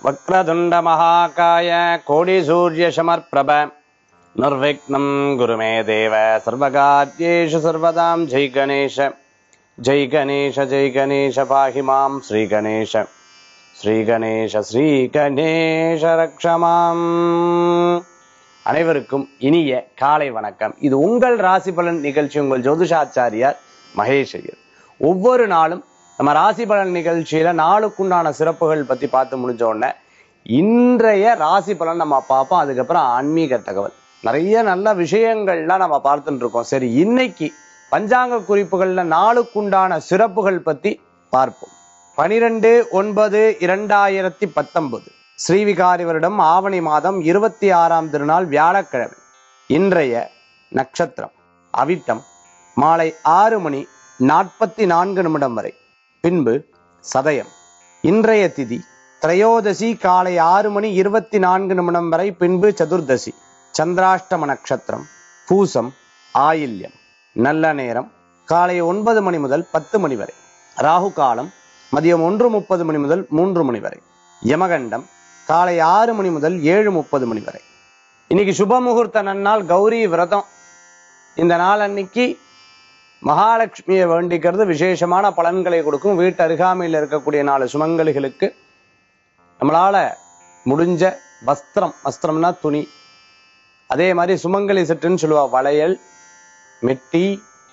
वक्रतुण्डमहाकाय कोटिसूर्यशमर्प्रभ निर्विघ्नं गुरु मे देव सर्वकार्येषु सर्वदां जय गणेश जय गणेश जय गणेश पाहि मां श्रीगणेश ஸ்ரீகணேஷ ஸ்ரீகணேஷ ரக்ஷமாம் அனைவருக்கும் இனிய காலை வணக்கம் இது உங்கள் ராசி பலன் நிகழ்ச்சி உங்கள் ஜோதிஷாச்சாரியார் மகேஷ் ஐயர் ஒவ்வொரு நாளும் நம்ம ராசி பலன் நிகழ்ச்சியில நாளுக்குண்டான சிறப்புகள் பத்தி பார்த்து முடிஞ்ச உடனே இன்றைய ராசி பலன் நம்ம பார்ப்போம் அதுக்கப்புறம் ஆன்மீக தகவல் நிறைய நல்ல விஷயங்கள்லாம் நம்ம பார்த்துட்டு இருக்கோம் சரி இன்னைக்கு பஞ்சாங்க குறிப்புகள்ல நாளுக்குண்டான சிறப்புகள் பத்தி பார்ப்போம் பனிரெண்டு ஒன்பது இரண்டாயிரத்தி பத்தொன்பது ஸ்ரீவிகாரி வருடம் ஆவணி மாதம் இருபத்தி ஆறாம் திருநாள் வியாழக்கிழமை இன்றைய நட்சத்திரம் அவிட்டம் மாலை ஆறு மணி நாற்பத்தி நான்கு நிமிடம் வரை பின்பு சதயம் இன்றைய திதி திரையோதசி காலை ஆறு மணி இருபத்தி நான்கு நிமிடம் வரை பின்பு சதுர்தசி சந்திராஷ்டம நட்சத்திரம் பூசம் ஆயில்யம் நல்ல நேரம் காலை ஒன்பது மணி முதல் பத்து மணி வரை ராகு காலம் மதியம் ஒன்று முப்பது மணி முதல் மூன்று மணி வரை யமகண்டம் காலை ஆறு மணி முதல் ஏழு முப்பது மணி வரை இன்னைக்கு சுப முகூர்த்த நன்னாள் கௌரி விரதம் இந்த நாள் அன்னைக்கு மகாலட்சுமியை வேண்டிக்கிறது விசேஷமான பலன்களை கொடுக்கும் வீட்டு அருகாமையில் இருக்கக்கூடிய நாலு சுமங்கலிகளுக்கு நம்மளால முடிஞ்ச வஸ்திரம் வஸ்திரம்னா துணி அதே மாதிரி சுமங்கலி செட்டுன்னு சொல்லுவா வளையல் மெட்டி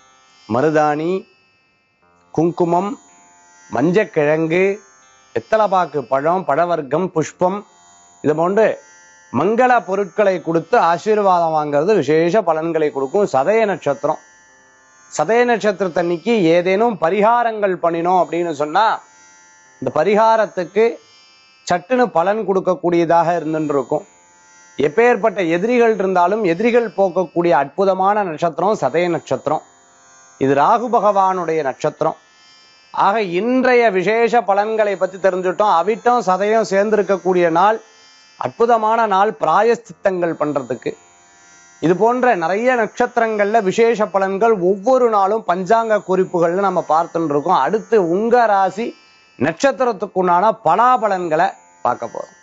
மருதாணி குங்குமம் மஞ்சக்கிழங்கு எத்தலபாக்கு பழம் பழவர்க்கம் புஷ்பம் இது போன்று மங்கள பொருட்களை கொடுத்து ஆசீர்வாதம் வாங்குறது விசேஷ பலன்களை கொடுக்கும் சதய நட்சத்திரம் சதய நட்சத்திரத்தன்னைக்கு ஏதேனும் பரிகாரங்கள் பண்ணினோம் அப்படின்னு சொன்னா இந்த பரிகாரத்துக்கு சட்டுன்னு பலன் கொடுக்கக்கூடியதாக இருந்துட்டு இருக்கும் எப்பேற்பட்ட எதிரிகள் இருந்தாலும் எதிரிகள் போக்கக்கூடிய அற்புதமான நட்சத்திரம் சதய நட்சத்திரம் இது ராகு பகவானுடைய நட்சத்திரம் ஆக இன்றைய விசேஷ பலன்களை பத்தி தெரிஞ்சுட்டோம் அவிட்டம் சதயம் சேர்ந்திருக்கக்கூடிய நாள் அற்புதமான நாள் பிராயஸ்தித்தங்கள் பண்றதுக்கு இது போன்ற நிறைய நட்சத்திரங்கள்ல விசேஷ பலன்கள் ஒவ்வொரு நாளும் பஞ்சாங்க குறிப்புகள்னு நம்ம பார்த்துட்டு இருக்கோம் அடுத்து உங்க ராசி நட்சத்திரத்துக்குண்டான பலாபலன்களை பார்க்க போறோம்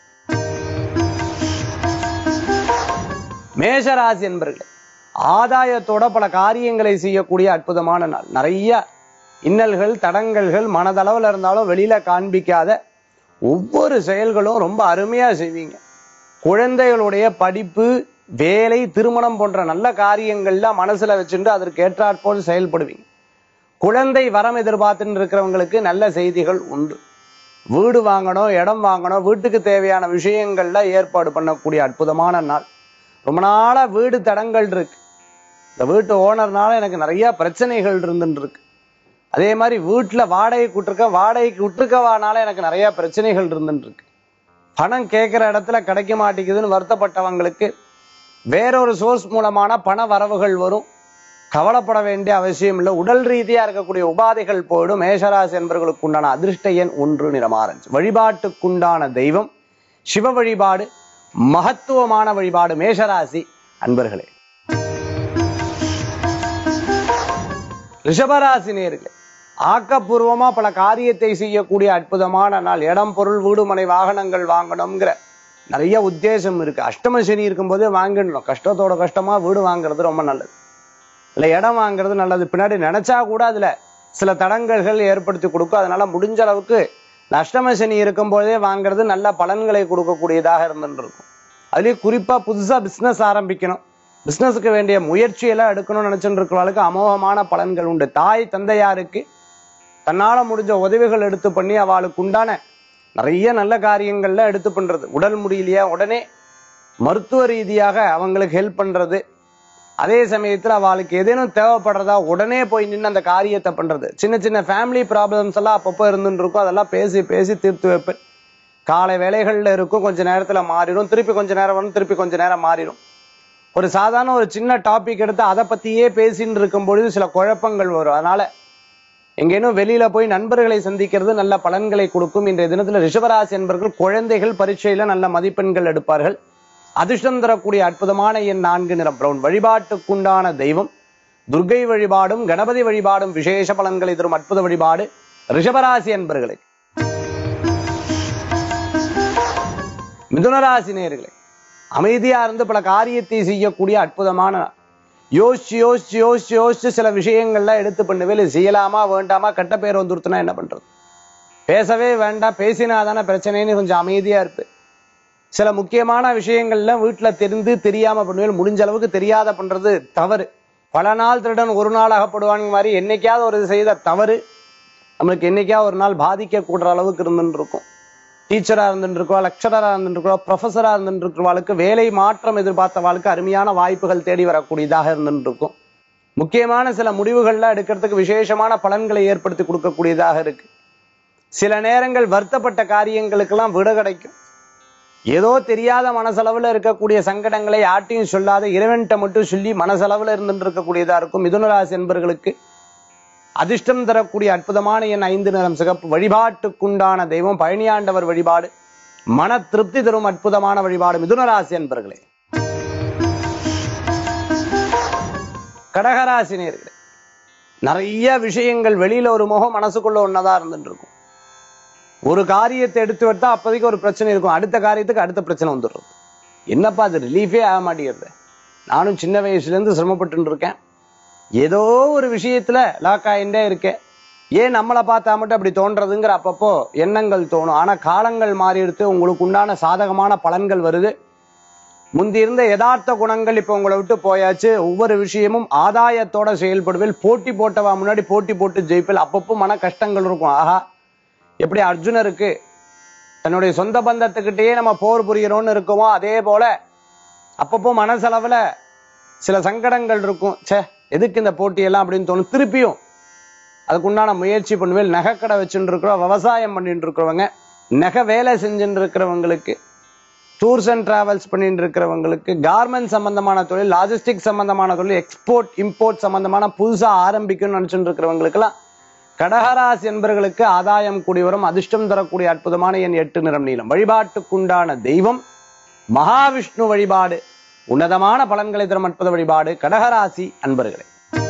மேஷராசி என்பர்கள் ஆதாயத்தோட பல காரியங்களை செய்யக்கூடிய அற்புதமான நாள் நிறைய இன்னல்கள் தடங்கல்கள் மனதளவில் இருந்தாலும் வெளியில காண்பிக்காத ஒவ்வொரு செயல்களும் ரொம்ப அருமையா செய்வீங்க குழந்தைகளுடைய படிப்பு வேலை திருமணம் போன்ற நல்ல காரியங்கள்ல மனசுல வச்சுட்டு அதற்கு ஏற்றாற்போல் செயல்படுவீங்க குழந்தை வரம் எதிர்பார்த்துட்டு இருக்கிறவங்களுக்கு நல்ல செய்திகள் உண்டு வீடு வாங்கணும் இடம் வாங்கணும் வீட்டுக்கு தேவையான விஷயங்கள்ல ஏற்பாடு பண்ணக்கூடிய அற்புதமான நாள் ரொம்ப நாளா வீடு தடங்கள் இருக்கு இந்த வீட்டு ஓனர்னால எனக்கு நிறைய பிரச்சனைகள் இருந்துட்டு இருக்கு அதே மாதிரி வீட்டுல வாடகைக்கு விட்டுருக்க வாடகைக்கு விட்டுருக்கவானால எனக்கு நிறைய பிரச்சனைகள் இருந்துட்டு இருக்கு பணம் கேட்கிற இடத்துல கிடைக்க மாட்டேங்குதுன்னு வருத்தப்பட்டவங்களுக்கு வேறொரு சோர்ஸ் மூலமான பண வரவுகள் வரும் கவலைப்பட வேண்டிய அவசியம் இல்லை உடல் ரீதியா இருக்கக்கூடிய உபாதைகள் போயிடும் மேஷராசி என்பவர்களுக்கு உண்டான அதிர்ஷ்ட எண் ஒன்று நிறமாறஞ்சு வழிபாட்டுக்குண்டான தெய்வம் சிவ வழிபாடு மகத்துவமான வழிபாடு மேஷராசி அன்பர்களே ரிஷபராசி நேர்களே ஆக்கப்பூர்வமா பல காரியத்தை செய்யக்கூடிய அற்புதமான நாள் இடம் பொருள் வீடு மனை வாகனங்கள் வாங்கணுங்கிற நிறைய உத்தேசம் இருக்கு அஷ்டம சனி இருக்கும்போதே வாங்கிடணும் கஷ்டத்தோட கஷ்டமா வீடு வாங்குறது ரொம்ப நல்லது இல்ல இடம் வாங்குறது நல்லது பின்னாடி நினைச்சா கூட அதுல சில தடங்கல்கள் ஏற்படுத்தி கொடுக்கும் அதனால முடிஞ்ச அளவுக்கு இந்த அஷ்டம சனி இருக்கும்போதே வாங்குறது நல்ல பலன்களை கொடுக்கக்கூடியதாக இருந்துட்டு இருக்கும் அதுலயும் குறிப்பா புதுசா பிசினஸ் ஆரம்பிக்கணும் பிசினஸுக்கு வேண்டிய முயற்சியெல்லாம் எடுக்கணும்னு நினைச்சுட்டு இருக்கிறவங்களுக்கு அமோகமான பலன்கள் உண்டு தாய் தந்தையாருக்கு தன்னால முடிஞ்ச உதவிகள் எடுத்து பண்ணி அவளுக்கு உண்டான நிறைய நல்ல காரியங்கள்ல எடுத்து பண்றது உடல் முடியலையா உடனே மருத்துவ ரீதியாக அவங்களுக்கு ஹெல்ப் பண்றது அதே சமயத்துல அவளுக்கு ஏதேனும் தேவைப்படுறதா உடனே போய் நின்று அந்த காரியத்தை பண்றது சின்ன சின்ன ஃபேமிலி ப்ராப்ளம்ஸ் எல்லாம் அப்பப்போ இருந்துட்டு இருக்கும் அதெல்லாம் பேசி பேசி தீர்த்து வைப்பேன் காலை வேலைகள்ல இருக்கும் கொஞ்ச நேரத்துல மாறிடும் திருப்பி கொஞ்ச நேரம் வரும் திருப்பி கொஞ்ச நேரம் மாறிடும் ஒரு சாதாரண ஒரு சின்ன டாபிக் எடுத்து அதை பத்தியே பேசின்னு இருக்கும் பொழுது சில குழப்பங்கள் வரும் அதனால எங்கேனும் வெளியில போய் நண்பர்களை சந்திக்கிறது நல்ல பலன்களை கொடுக்கும் இன்றைய தினத்துல ரிஷபராசி என்பவர்கள் குழந்தைகள் பரீட்சையில நல்ல மதிப்பெண்கள் எடுப்பார்கள் அதிர்ஷ்டம் தரக்கூடிய அற்புதமான என் நான்கு நிறம் பிரவுன் வழிபாட்டுக்குண்டான தெய்வம் துர்கை வழிபாடும் கணபதி வழிபாடும் விசேஷ பலன்களை தரும் அற்புத வழிபாடு ரிஷபராசி என்பர்களுக்கு மிதுனராசி நேயர்களே அமைதியா இருந்து பல காரியத்தை செய்யக்கூடிய அற்புதமான நாள். யோசிச்சு யோசிச்சு யோசிச்சு யோசிச்சு சில விஷயங்கள்லாம் எடுத்து பண்ணுவே இல்லை செய்யலாமா வேண்டாமா கெட்ட பேர் வந்துருத்துனா என்ன பண்றது பேசவே வேண்டாம் பேசினாதானே பிரச்சனைன்னு கொஞ்சம் அமைதியா இருப்பு சில முக்கியமான விஷயங்கள்ல வீட்டுல தெரிந்து தெரியாம பண்ணுவேன் முடிஞ்ச அளவுக்கு தெரியாத பண்றது தவறு பல நாள் திருடன் ஒரு நாள் அகப்படுவாங்க மாதிரி என்னைக்காவது ஒரு இது செய்த தவறு நம்மளுக்கு என்னைக்காவது ஒரு நாள் பாதிக்க கூடுற அளவுக்கு இருந்துட்டு இருக்கும் டீச்சரா இருந்துட்டு இருக்கோம் லெக்சரரா இருந்துட்டு இருக்கோம் ப்ரொஃபஸரா இருந்துட்டு இருக்கிறவாளுக்கு வேலை மாற்றம் எதிர்பார்த்தவாளுக்கு அருமையான வாய்ப்புகள் தேடி வரக்கூடியதாக இருந்துட்டு இருக்கும் முக்கியமான சில முடிவுகள்லாம் எடுக்கிறதுக்கு விசேஷமான பலன்களை ஏற்படுத்தி கொடுக்கக்கூடியதாக இருக்கு சில நேரங்கள் வருத்தப்பட்ட காரியங்களுக்கெல்லாம் விட கிடைக்கும் ஏதோ தெரியாத மனசளவுல இருக்கக்கூடிய சங்கடங்களை யார்ட்டையும் சொல்லாத இறைவன்கிட்ட மட்டும் சொல்லி மனசளவுல இருந்துட்டு இருக்கக்கூடியதா இருக்கும் மிதுனராசி என்பர்களுக்கு அதிர்ஷ்டம் தரக்கூடிய அற்புதமான என் ஐந்து நிறம் சிகப்பு வழிபாட்டுக்குண்டான தெய்வம் பழனியாண்டவர் வழிபாடு மன திருப்தி தரும் அற்புதமான வழிபாடு மிதுனராசி என்பர்களே கடகராசி நேர்களே நிறைய விஷயங்கள் வெளியில ஒரு முகம் மனசுக்குள்ள ஒன்னதா இருந்துட்டு இருக்கும் ஒரு காரியத்தை எடுத்து விட்டா அப்போதைக்கு ஒரு பிரச்சனை இருக்கும் அடுத்த காரியத்துக்கு அடுத்த பிரச்சனை வந்துடுறது என்னப்பா அது ரிலீஃபே ஆக மாட்டேங்குது நானும் சின்ன வயசுல இருந்து சிரமப்பட்டு இருக்கேன் ஏதோ ஒரு விஷயத்துல லாக் ஆயிண்டே இருக்கேன் ஏன் நம்மளை பார்த்தா மட்டும் அப்படி தோன்றதுங்கிற அப்பப்போ எண்ணங்கள் தோணும் ஆனா காலங்கள் மாறி எடுத்து உங்களுக்கு உண்டான சாதகமான பலன்கள் வருது முந்தி இருந்த யதார்த்த குணங்கள் இப்ப உங்களை விட்டு போயாச்சு ஒவ்வொரு விஷயமும் ஆதாயத்தோட செயல்படுவேல் போட்டி போட்டவா முன்னாடி போட்டி போட்டு ஜெயிப்பேல் அப்பப்போ மன கஷ்டங்கள் இருக்கும் ஆஹா எப்படி அர்ஜுனருக்கு தன்னுடைய சொந்த பந்தத்துக்கிட்டேயே நம்ம போர் புரியறோம்னு இருக்கோமோ அதே போல அப்பப்போ மனசளவுல சில சங்கடங்கள் இருக்கும் ச்சே எதுக்கு இந்த போட்டியெல்லாம் அப்படின்னு தோணும் திருப்பியும் அதுக்குண்டான முயற்சி பண்ணுவேன் நகைக்கடை வச்சுட்டு இருக்கிறோம் விவசாயம் பண்ணிட்டு இருக்கிறவங்க நகை வேலை செஞ்சுட்டு இருக்கிறவங்களுக்கு டூர்ஸ் அண்ட் டிராவல்ஸ் பண்ணிட்டு இருக்கிறவங்களுக்கு கார்மெண்ட் சம்பந்தமான தொழில் லாஜிஸ்டிக் சம்பந்தமான தொழில் எக்ஸ்போர்ட் இம்போர்ட் சம்பந்தமான புதுசா ஆரம்பிக்கணும்னு நினைச்சுட்டு இருக்கிறவங்களுக்கெல்லாம் கடகராசி என்பர்களுக்கு ஆதாயம் கூடி வரும் அதிர்ஷ்டம் தரக்கூடிய அற்புதமான என் எட்டு நிறம் நீளம் வழிபாட்டுக்குண்டான தெய்வம் மகாவிஷ்ணு வழிபாடு உன்னதமான பலன்களை தரும் அற்புத வழிபாடு கடகராசி அன்பர்களே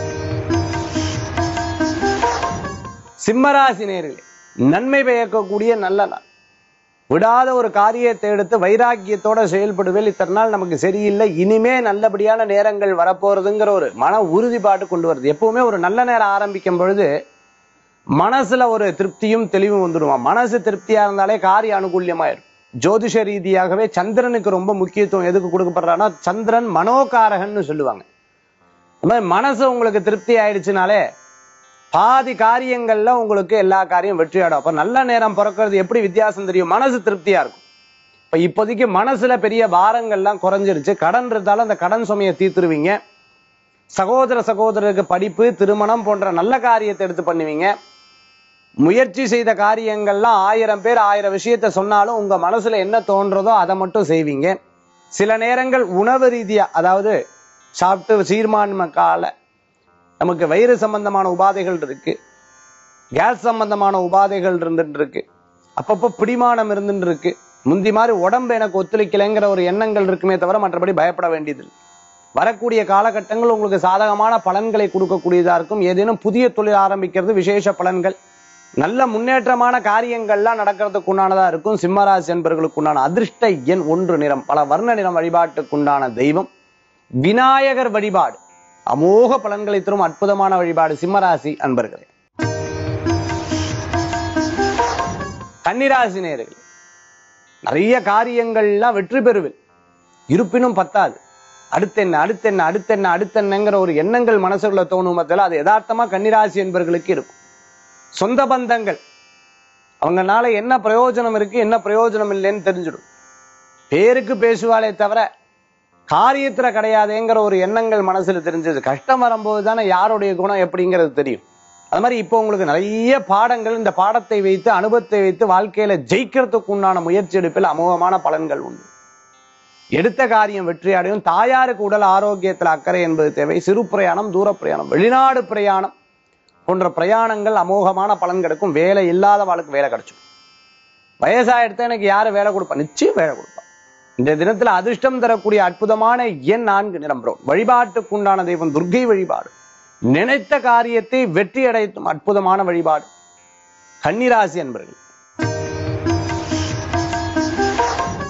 சிம்மராசி நேர்களே நன்மை பயக்கக்கூடிய நல்ல நாள் விடாத ஒரு காரியத்தை எடுத்து வைராக்கியத்தோட செயல்படுவேல் இத்தனை நாள் நமக்கு சரியில்லை இனிமே நல்லபடியான நேரங்கள் வரப்போறதுங்கிற ஒரு மன உறுதிப்பாடு கொண்டு வருது எப்பவுமே ஒரு நல்ல நேரம் ஆரம்பிக்கும் பொழுது மனசுல ஒரு திருப்தியும் தெளிவும் வந்துடுவான் மனசு திருப்தியா இருந்தாலே காரிய அனுகூல்யமாயிடும் ஜோதிஷ ரீதியாகவே சந்திரனுக்கு ரொம்ப முக்கியத்துவம் எதுக்கு கொடுக்கப்படுறான்னா சந்திரன் மனோகாரகன்னு சொல்லுவாங்க இந்த மாதிரி மனசு உங்களுக்கு திருப்தி ஆயிடுச்சுனாலே பாதி காரியங்கள்ல உங்களுக்கு எல்லா காரியம் வெற்றி ஆடும் அப்ப நல்ல நேரம் பிறக்கிறது எப்படி வித்தியாசம் தெரியும் மனசு திருப்தியா இருக்கும் இப்ப இப்போதைக்கு மனசுல பெரிய பாரங்கள்லாம் குறைஞ்சிருச்சு கடன் இருந்தாலும் அந்த கடன் சுமையை தீர்த்துருவீங்க சகோதர சகோதரருக்கு படிப்பு திருமணம் போன்ற நல்ல காரியத்தை எடுத்து பண்ணுவீங்க முயற்சி செய்த காரியங்கள்லாம் ஆயிரம் பேர் ஆயிரம் விஷயத்த சொன்னாலும் உங்க மனசுல என்ன தோன்றதோ அதை மட்டும் செய்வீங்க சில நேரங்கள் உணவு ரீதியா அதாவது சாப்பிட்டு சீர்மான்ம கால நமக்கு வயிறு சம்பந்தமான உபாதைகள் இருக்கு கேஸ் சம்பந்தமான உபாதைகள் இருந்துட்டு இருக்கு அப்பப்போ பிடிமானம் இருந்துட்டு இருக்கு முந்தி மாதிரி உடம்பு எனக்கு ஒத்துழைக்கலைங்கிற ஒரு எண்ணங்கள் இருக்குமே தவிர மற்றபடி பயப்பட வேண்டியதில்லை வரக்கூடிய காலகட்டங்கள் உங்களுக்கு சாதகமான பலன்களை கொடுக்கக்கூடியதா இருக்கும் ஏதேனும் புதிய தொழில் ஆரம்பிக்கிறது விசேஷ பலன்கள் நல்ல முன்னேற்றமான காரியங்கள்லாம் நடக்கிறதுக்கு உண்டானதா இருக்கும் சிம்மராசி என்பர்களுக்கு உண்டான அதிர்ஷ்ட எண் ஒன்று நிறம் பல வர்ண நிறம் வழிபாட்டுக்குண்டான தெய்வம் விநாயகர் வழிபாடு அமோக பலன்களை தரும் அற்புதமான வழிபாடு சிம்மராசி அன்பர்களே கன்னிராசி நேயர்களே நிறைய காரியங்கள்லாம் வெற்றி பெறுவில் இருப்பினும் பத்தாது அடுத்தென்ன அடுத்தென்ன அடுத்தென்ன அடுத்தென்னங்கிற ஒரு எண்ணங்கள் மனசுக்குள்ள தோணும் மத்தியில் அது யதார்த்தமா கன்னிராசி என்பர்களுக்கு இருக்கும் சொந்த பந்தங்கள் அவங்கனால என்ன பிரயோஜனம் இருக்கு என்ன பிரயோஜனம் இல்லைன்னு தெரிஞ்சிடும் பேருக்கு பேசுவாளே தவிர காரியத்துல கிடையாதேங்கிற ஒரு எண்ணங்கள் மனசுல தெரிஞ்சது கஷ்டம் வரும்போது தானே யாருடைய குணம் எப்படிங்கிறது தெரியும் அது மாதிரி இப்போ உங்களுக்கு நிறைய பாடங்கள் இந்த பாடத்தை வைத்து அனுபவத்தை வைத்து வாழ்க்கையில ஜெயிக்கிறதுக்கு உண்டான முயற்சி எடுப்பில் அமோகமான பலன்கள் உண்டு எடுத்த காரியம் வெற்றி அடையும் தாயாருக்கு உடல் ஆரோக்கியத்தில் அக்கறை என்பது தேவை சிறு பிரயாணம் தூர பிரயாணம் வெளிநாடு பிரயாணம் போன்ற பிரயாணங்கள் அமோகமான பலன் கிடைக்கும் வேலை இல்லாத வாழ்க்கை வேலை கிடைச்சிடும் வயசாயிடுத்த எனக்கு யாரு வேலை கொடுப்பா நிச்சயம் வேலை கொடுப்பா இந்த தினத்துல அதிர்ஷ்டம் தரக்கூடிய அற்புதமான எண் நான்கு நிறம் பிரவுன் வழிபாட்டுக்குண்டான தெய்வம் துர்க்கை வழிபாடு நினைத்த காரியத்தை வெற்றி அடைத்தும் அற்புதமான வழிபாடு கன்னிராசி என்பர்கள்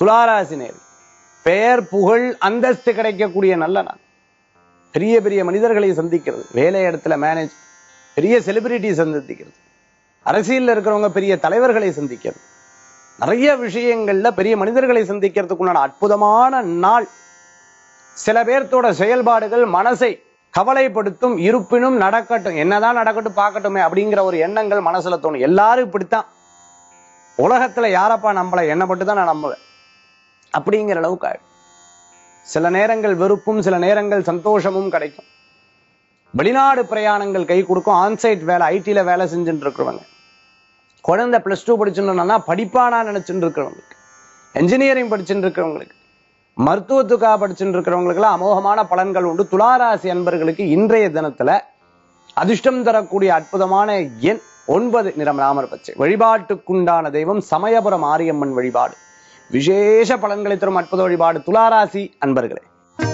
துளாராசி நேர் பெயர் புகழ் அந்தஸ்து கிடைக்கக்கூடிய நல்ல நாள் பெரிய பெரிய மனிதர்களை சந்திக்கிறது வேலை இடத்துல மேனேஜ் பெரிய செலிபிரிட்டி சந்திக்கிறது அரசியல்ல இருக்கிறவங்க பெரிய தலைவர்களை சந்திக்கிறது நிறைய விஷயங்கள்ல பெரிய மனிதர்களை சந்திக்கிறதுக்குண்டான அற்புதமான நாள் சில பேர்த்தோட செயல்பாடுகள் மனசை கவலைப்படுத்தும் இருப்பினும் நடக்கட்டும் என்னதான் நடக்கட்டும் பார்க்கட்டுமே அப்படிங்கிற ஒரு எண்ணங்கள் மனசுல தோணும் எல்லாரும் இப்படித்தான் உலகத்துல யாரப்பா நம்மளை எண்ணப்பட்டு தான் நான் நம்புவேன் அப்படிங்கிற அளவுக்கு ஆயிடும் சில நேரங்கள் வெறுப்பும் சில நேரங்கள் சந்தோஷமும் கிடைக்கும் வெளிநாடு பிரயாணங்கள் கை கொடுக்கும் ஆன்சைட் வேலை ஐடில வேலை செஞ்சுட்டு இருக்கிறவங்க குழந்தை பிளஸ் டூ படிச்சுன்னா படிப்பானா நினைச்சுட்டு இருக்கிறவங்களுக்கு என்ஜினியரிங் படிச்சுட்டு இருக்கிறவங்களுக்கு மருத்துவத்துக்காக படிச்சுட்டு இருக்கிறவங்களுக்குலாம் அமோகமான பலன்கள் உண்டு துளாராசி அன்பர்களுக்கு இன்றைய தினத்துல அதிர்ஷ்டம் தரக்கூடிய அற்புதமான எண் ஒன்பது நிறம் ராமர் பச்சை வழிபாட்டுக்குண்டான தெய்வம் சமயபுரம் மாரியம்மன் வழிபாடு விசேஷ பலன்களை தரும் அற்புத வழிபாடு துளாராசி அன்பர்களே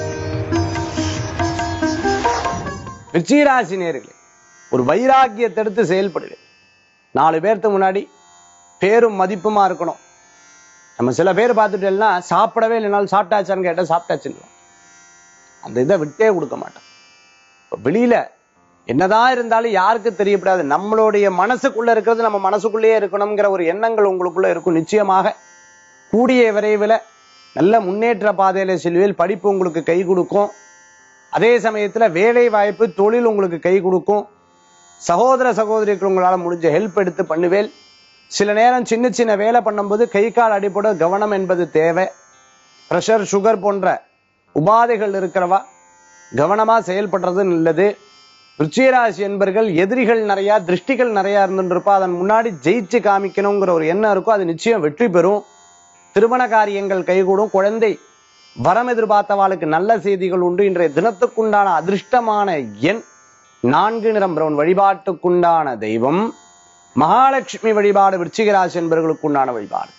விருச்சிகராசி நேர்களே ஒரு வைராக்கியத்தை எடுத்து செயல்படுங்க நாலு பேர்த்து முன்னாடி பேரும் மதிப்புமா இருக்கணும் நம்ம சில பேர் பார்த்துட்டோம்னா சாப்பிடவே இல்லைனாலும் சாப்பிட்டாச்சான்னு கேட்டா சாப்பிட்டாச்சுன்னு அந்த இதை விட்டே கொடுக்க மாட்டோம் இப்ப வெளியில என்னதான் இருந்தாலும் யாருக்கு தெரியப்படாது நம்மளுடைய மனசுக்குள்ள இருக்கிறது நம்ம மனசுக்குள்ளேயே இருக்கணுங்கிற ஒரு எண்ணங்கள் உங்களுக்குள்ள இருக்கும் நிச்சயமாக கூடிய விரைவில் நல்ல முன்னேற்ற பாதையில செல்வியல் படிப்பு உங்களுக்கு கை கொடுக்கும் அதே சமயத்துல வேலை வாய்ப்பு தொழில் உங்களுக்கு கை கொடுக்கும் சகோதர சகோதரிக்கு உங்களால முடிஞ்ச ஹெல்ப் எடுத்து பண்ணுவேல் சில நேரம் சின்ன சின்ன வேலை பண்ணும்போது கை கால் அடிப்பட கவனம் என்பது தேவை பிரஷர் சுகர் போன்ற உபாதைகள் இருக்கிறவா கவனமா செயல்படுறது நல்லது ருச்சிகராசி என்பர்கள் எதிரிகள் நிறைய திருஷ்டிகள் நிறைய இருந்துருப்பா அதன் முன்னாடி ஜெயிச்சு காமிக்கணுங்கிற ஒரு எண்ணம் இருக்கும் அது நிச்சயம் வெற்றி பெறும் திருமண காரியங்கள் கைகூடும் குழந்தை வரம் எதிர்பார்த்தவாளுக்கு நல்ல செய்திகள் உண்டு இன்றைய தினத்துக்குண்டான அதிர்ஷ்டமான எண் நான்கு நிறம் பிரவுன் வழிபாட்டுக்குண்டான தெய்வம் மகாலட்சுமி வழிபாடு விருச்சிகராசி என்பவர்களுக்குண்டான வழிபாடு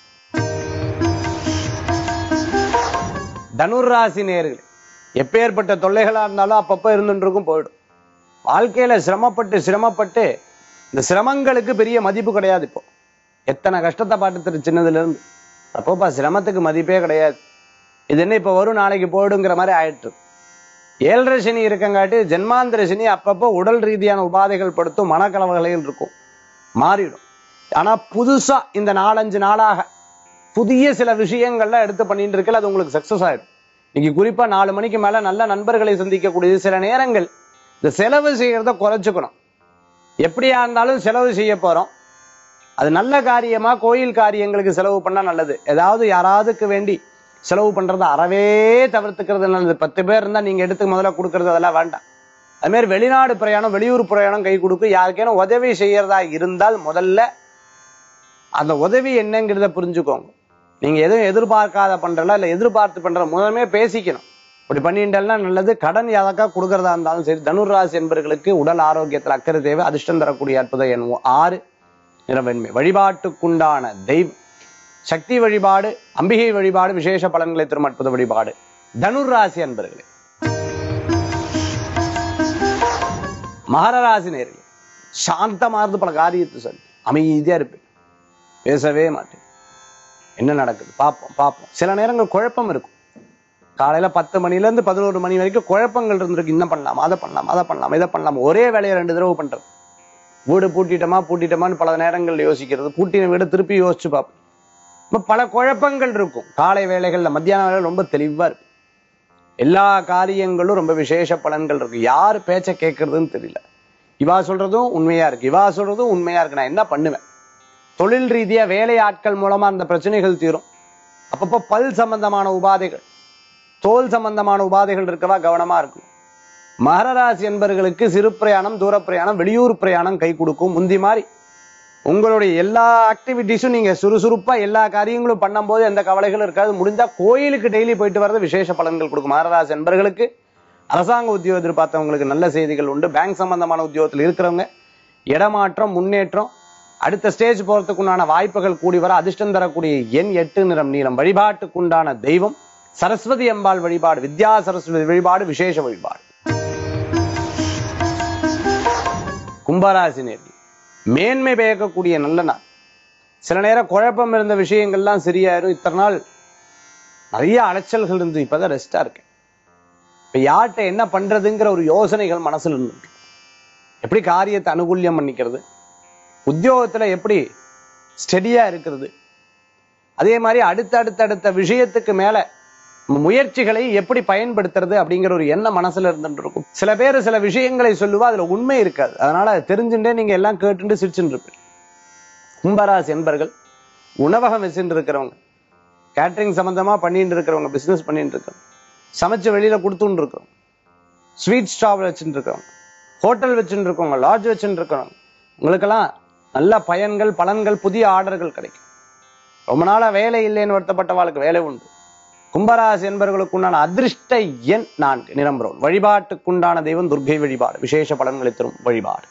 தனுர்ராசி நேர்கள் எப்பேற்பட்ட தொல்லைகளா இருந்தாலும் அப்பப்ப இருந்துட்டு இருக்கும் போயிடும் வாழ்க்கையில சிரமப்பட்டு சிரமப்பட்டு இந்த சிரமங்களுக்கு பெரிய மதிப்பு கிடையாது இப்போ எத்தனை கஷ்டத்தை பார்த்துட்டு சின்னதுல இருந்து அப்போப்பா சிரமத்துக்கு மதிப்பே கிடையாது இது என்ன இப்ப வரும் நாளைக்கு போயிடுங்கிற மாதிரி ஆயிட்டு ஏழரை சனி இருக்கங்காட்டி ஜென்மாந்திர சனி அப்பப்போ உடல் ரீதியான உபாதைகள் படுத்தும் மனக்கலவலைகள் இருக்கும் மாறிடும் ஆனா புதுசா இந்த நாலஞ்சு நாளாக புதிய சில விஷயங்கள்லாம் எடுத்து பண்ணிட்டு இருக்கல அது உங்களுக்கு சக்சஸ் ஆயிடும் இன்னைக்கு குறிப்பா நாலு மணிக்கு மேல நல்ல நண்பர்களை சந்திக்கக்கூடியது சில நேரங்கள் இந்த செலவு செய்யறத குறைச்சுக்கணும் எப்படியா இருந்தாலும் செலவு செய்ய போறோம் அது நல்ல காரியமா கோயில் காரியங்களுக்கு செலவு பண்ணா நல்லது ஏதாவது யாராவதுக்கு வேண்டி செலவு பண்றதை அறவே தவிர்த்துக்கிறது நல்லது பத்து பேர் இருந்தா நீங்க எடுத்து முதல்ல கொடுக்கறது அதெல்லாம் வேண்டாம் அது மாதிரி வெளிநாடு பிரயாணம் வெளியூர் பிரயாணம் கை கொடுக்கும் யாருக்கேனும் உதவி செய்யறதா இருந்தால் முதல்ல அந்த உதவி என்னங்கிறத புரிஞ்சுக்கோங்க நீங்க எதுவும் எதிர்பார்க்காத பண்றல இல்ல எதிர்பார்த்து பண்ற முதல்மே பேசிக்கணும் இப்படி பண்ணிட்டேன்னா நல்லது கடன் யாருக்கா கொடுக்கறதா இருந்தாலும் சரி தனுராசி என்பவர்களுக்கு உடல் ஆரோக்கியத்தில் அக்கறை தேவை அதிர்ஷ்டம் தரக்கூடிய அற்புதம் எண்ணுவோ ஆறு நிறவெண்மை வழிபாட்டுக்குண்டான தெய்வம் சக்தி வழிபாடு அம்பிகை வழிபாடு விசேஷ பலன்களை தரும் அற்புத வழிபாடு தனுராசி அன்பர்களே மகர ராசி நேர்களே சாந்தமா இருந்து பல காரியத்தை சொல்லி அமைதியா இருப்பேன் பேசவே மாட்டேன் என்ன நடக்குது பார்ப்போம் பார்ப்போம் சில நேரங்கள் குழப்பம் இருக்கும் காலையில பத்து மணில இருந்து பதினோரு மணி வரைக்கும் குழப்பங்கள் இருந்திருக்கு இன்னும் பண்ணலாம் அதை பண்ணலாம் அதை பண்ணலாம் இதை பண்ணலாம் ஒரே வேலையை ரெண்டு தடவை பண்றது வீடு பூட்டிட்டோமா பூட்டிட்டோமான்னு பல நேரங்கள்ல யோசிக்கிறது பூட்டின வீடு திருப்பி யோசிச்சு பார்ப்போம் இப்ப பல குழப்பங்கள் இருக்கும் காலை வேலைகள்ல மத்தியான வேலை ரொம்ப தெளிவா இருக்கும் எல்லா காரியங்களும் ரொம்ப விசேஷ பலன்கள் இருக்கு யார் பேச்ச கேட்கறதுன்னு தெரியல இவா சொல்றதும் உண்மையா இருக்கு இவா சொல்றதும் உண்மையா இருக்கு நான் என்ன பண்ணுவேன் தொழில் ரீதியா வேலை ஆட்கள் மூலமா அந்த பிரச்சனைகள் தீரும் அப்பப்போ பல் சம்பந்தமான உபாதைகள் தோல் சம்பந்தமான உபாதைகள் இருக்கவா கவனமா இருக்கும் மகர ராசி என்பவர்களுக்கு சிறு பிரயாணம் தூர பிரயாணம் வெளியூர் பிரயாணம் கை கொடுக்கும் முந்தி மாதிரி உங்களுடைய எல்லா ஆக்டிவிட்டிஸும் நீங்க சுறுசுறுப்பா எல்லா காரியங்களும் பண்ணும்போது எந்த கவலைகளும் இருக்காது முடிஞ்சா கோயிலுக்கு டெய்லி போயிட்டு வர்றது விசேஷ பலன்கள் கொடுக்கும் மகராசி என்பவர்களுக்கு அரசாங்க உத்தியோகம் எதிர்பார்த்தவங்களுக்கு நல்ல செய்திகள் உண்டு பேங்க் சம்பந்தமான உத்தியோகத்தில் இருக்கிறவங்க இடமாற்றம் முன்னேற்றம் அடுத்த ஸ்டேஜ் போறதுக்குண்டான வாய்ப்புகள் கூடி வர அதிர்ஷ்டம் தரக்கூடிய எண் எட்டு நிறம் நீளம் வழிபாட்டுக்குண்டான தெய்வம் சரஸ்வதி அம்பாள் வழிபாடு வித்யா சரஸ்வதி வழிபாடு விசேஷ வழிபாடு கும்பராசி நேர்கள் மேன்மை பயக்கக்கூடிய நல்ல நாள் சில நேரம் குழப்பம் இருந்த விஷயங்கள்லாம் சரியாயிரும் இத்தனை நாள் நிறைய அலைச்சல்கள் இருந்து இப்பதான் ரெஸ்டா இருக்கேன் இப்ப யார்கிட்ட என்ன பண்றதுங்கிற ஒரு யோசனைகள் மனசுல இருந்து எப்படி காரியத்தை அனுகூல்யம் பண்ணிக்கிறது உத்தியோகத்துல எப்படி ஸ்டெடியா இருக்கிறது அதே மாதிரி அடுத்த அடுத்த அடுத்த விஷயத்துக்கு மேல முயற்சிகளை எப்படி பயன்படுத்துறது அப்படிங்கிற ஒரு எண்ணம் மனசுல இருந்துட்டு இருக்கும் சில பேர் சில விஷயங்களை சொல்லுவா அதுல உண்மை இருக்காது அதனால அதை தெரிஞ்சுட்டே நீங்க எல்லாம் கேட்டுட்டு சிரிச்சுட்டு இருப்பீங்க கும்பராசி என்பர்கள் உணவகம் வச்சுட்டு இருக்கிறவங்க கேட்டரிங் சம்பந்தமா பண்ணிட்டு இருக்கிறவங்க பிசினஸ் பண்ணிட்டு இருக்கிறவங்க சமைச்சு வெளியில கொடுத்துட்டு இருக்கிறவங்க ஸ்வீட் ஸ்டால் வச்சுட்டு இருக்கிறவங்க ஹோட்டல் வச்சுட்டு இருக்கவங்க லாட்ஜ் வச்சுட்டு இருக்கிறவங்க உங்களுக்கெல்லாம் நல்ல பயன்கள் பலன்கள் புதிய ஆர்டர்கள் கிடைக்கும் ரொம்ப நாளா வேலை இல்லைன்னு வருத்தப்பட்டவாளுக்கு வேலை உண்டு கும்பராசி என்பவர்களுக்கு உண்டான அதிர்ஷ்ட எண் நான்கு நிரம்புறோம் வழிபாட்டுக்குண்டான தெய்வம் துர்க்கை வழிபாடு விசேஷ பலன்களை தரும் வழிபாடு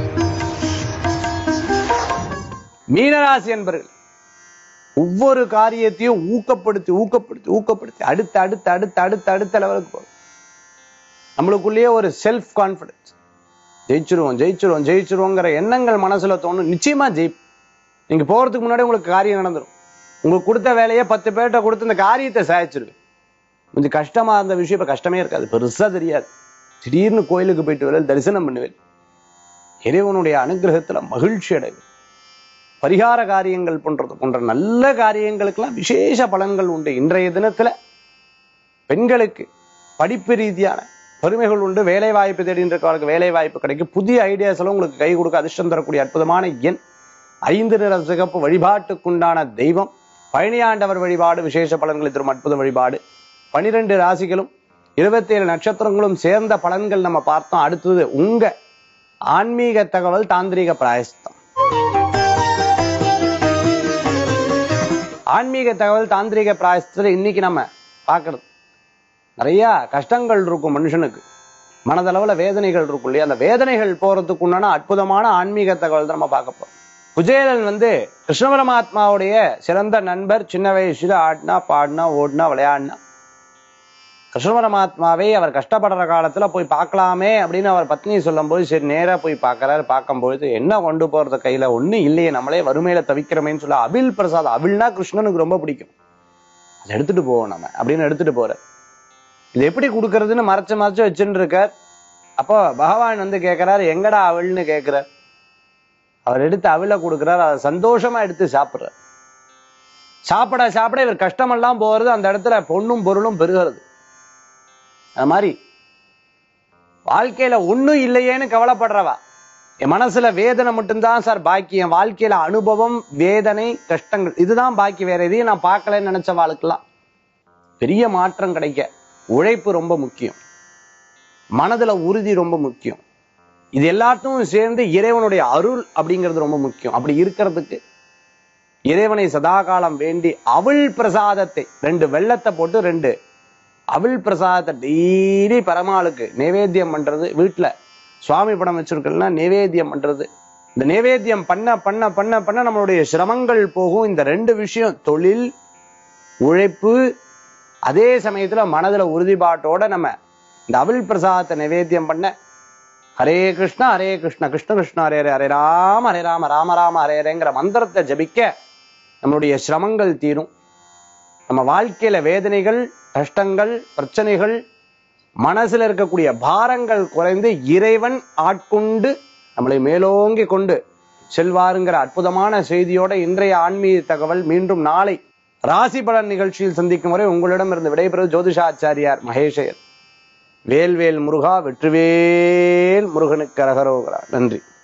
மீனராசி என்பர்கள் ஒவ்வொரு காரியத்தையும் ஊக்கப்படுத்தி ஊக்கப்படுத்தி ஊக்கப்படுத்தி அடுத்து அடுத்து அடுத்து அடுத்து அடுத்த லெவலுக்கு போகும் நம்மளுக்குள்ளேயே ஒரு செல்ஃப் கான்பிடன்ஸ் ஜெயிச்சிருவோம் ஜெயிச்சிருவோம் ஜெயிச்சிருவோங்கிற எண்ணங்கள் மனசுல தோணும் நிச்சயமா ஜெயிப் நீங்க போறதுக்கு முன்னாடி உங்களுக்கு காரியம் நடந்துரும் உங்களுக்கு கொடுத்த வேலையை பத்து பேர்கிட்ட கொடுத்து இந்த காரியத்தை சாதிச்சிருவேன் கொஞ்சம் கஷ்டமா இருந்த விஷயம் இப்ப கஷ்டமே இருக்காது பெருசா தெரியாது திடீர்னு கோயிலுக்கு போயிட்டு வர தரிசனம் பண்ணுவேன் இறைவனுடைய அனுகிரகத்துல மகிழ்ச்சி அடைவேன் பரிகார காரியங்கள் பண்றது போன்ற நல்ல காரியங்களுக்கெல்லாம் விசேஷ பலன்கள் உண்டு இன்றைய தினத்துல பெண்களுக்கு படிப்பு ரீதியான பெருமைகள் உண்டு வேலை வாய்ப்பு தேடிட்டு இருக்கவங்களுக்கு வேலை வாய்ப்பு கிடைக்கும் புதிய ஐடியாஸ் எல்லாம் உங்களுக்கு கை கொடுக்க அதிர்ஷ்டம் தரக்கூடிய அற்புதமான எண் ஐந்து நிற சிகப்பு வழிபாட்டுக்குண்டான தெய்வம் பழனியாண்டவர் வழிபாடு விசேஷ பலன்களை தரும் அற்புத வழிபாடு பனிரெண்டு ராசிகளும் இருபத்தி ஏழு நட்சத்திரங்களும் சேர்ந்த பலன்கள் நம்ம பார்த்தோம் அடுத்தது உங்க ஆன்மீக தகவல் தாந்திரீக பிராயஸ்தம் ஆன்மீக தகவல் தாந்திரீக பிராயசத்துல இன்னைக்கு நம்ம பார்க்கறது நிறைய கஷ்டங்கள் இருக்கும் மனுஷனுக்கு மனதளவுல வேதனைகள் இருக்கும் இல்லையா அந்த வேதனைகள் போறதுக்கு உண்டான அற்புதமான ஆன்மீக தகவல் தான் நம்ம பார்க்க போறோம் குஜேலன் வந்து கிருஷ்ண பரமாத்மாவுடைய சிறந்த நண்பர் சின்ன வயசுல ஆடினா பாடினா ஓடினா விளையாடினா கிருஷ்ண பரமாத்மாவை அவர் கஷ்டப்படுற காலத்துல போய் பார்க்கலாமே அப்படின்னு அவர் பத்னி சொல்லும்போது சரி நேரா போய் பார்க்கறாரு பார்க்கும்பொழுது என்ன கொண்டு போறது கையில ஒண்ணு இல்லையே நம்மளே வறுமையில தவிக்கிறோமேன்னு சொல்ல அபில் பிரசாத் அபில்னா கிருஷ்ணனுக்கு ரொம்ப பிடிக்கும் அதை எடுத்துட்டு போவோம் நம்ம அப்படின்னு எடுத்துட்டு போற இது எப்படி கொடுக்கறதுன்னு மறைச்சு மறைச்சு வச்சுட்டு இருக்கார் அப்போ பகவான் வந்து கேட்கிறார் எங்கடா அவள்னு கேட்கிறார் அவர் எடுத்து அவில கொடுக்கிறார் அதை சந்தோஷமா எடுத்து சாப்பிடுறார் சாப்பிட சாப்பிட இவர் கஷ்டமெல்லாம் போறது அந்த இடத்துல பொண்ணும் பொருளும் பெருகிறது அது மாதிரி வாழ்க்கையில ஒண்ணும் இல்லையேன்னு கவலைப்படுறவா என் மனசுல வேதனை மட்டும்தான் சார் பாக்கி என் வாழ்க்கையில அனுபவம் வேதனை கஷ்டங்கள் இதுதான் பாக்கி வேற எதையும் நான் பார்க்கலன்னு நினைச்ச வாழ்க்கெல்லாம் பெரிய மாற்றம் கிடைக்க உழைப்பு ரொம்ப முக்கியம் மனதுல உறுதி ரொம்ப முக்கியம் இது எல்லாத்தையும் சேர்ந்து இறைவனுடைய அருள் அப்படிங்கிறது ரொம்ப முக்கியம் அப்படி இருக்கிறதுக்கு இறைவனை சதாகாலம் வேண்டி அவள் பிரசாதத்தை ரெண்டு வெள்ளத்தை போட்டு ரெண்டு அவள் பிரசாதத்தை டெய்லி பரமாளுக்கு நைவேத்தியம் பண்றது வீட்டுல சுவாமி படம் வச்சிருக்கோம்னா நைவேத்தியம் பண்றது இந்த நைவேத்தியம் பண்ண பண்ண பண்ண பண்ண நம்மளுடைய சிரமங்கள் போகும் இந்த ரெண்டு விஷயம் தொழில் உழைப்பு அதே சமயத்துல மனதுல உறுதிப்பாட்டோட நம்ம இந்த அவள் பிரசாதத்தை நைவேத்தியம் பண்ண ஹரே கிருஷ்ணா ஹரே கிருஷ்ண கிருஷ்ண கிருஷ்ண ஹரே ஹரே ஹரே ராம ஹரே ராம ராம ராம ஹரே ஹரேங்கிற மந்திரத்தை ஜபிக்க நம்மளுடைய சிரமங்கள் தீரும் நம்ம வாழ்க்கையில வேதனைகள் கஷ்டங்கள் பிரச்சனைகள் மனசுல இருக்கக்கூடிய பாரங்கள் குறைந்து இறைவன் ஆட்கொண்டு நம்மளை மேலோங்கி கொண்டு செல்வாருங்கிற அற்புதமான செய்தியோட இன்றைய ஆன்மீக தகவல் மீண்டும் நாளை ராசி பலன் நிகழ்ச்சியில் சந்திக்கும் வரை உங்களிடம் இருந்து விடைபெறுவது ஜோதிஷாச்சாரியார் மகேஷயர் வேல்வேல் முருகா வெற்றிவேல் முருகனுக்கு அரகரோகரா நன்றி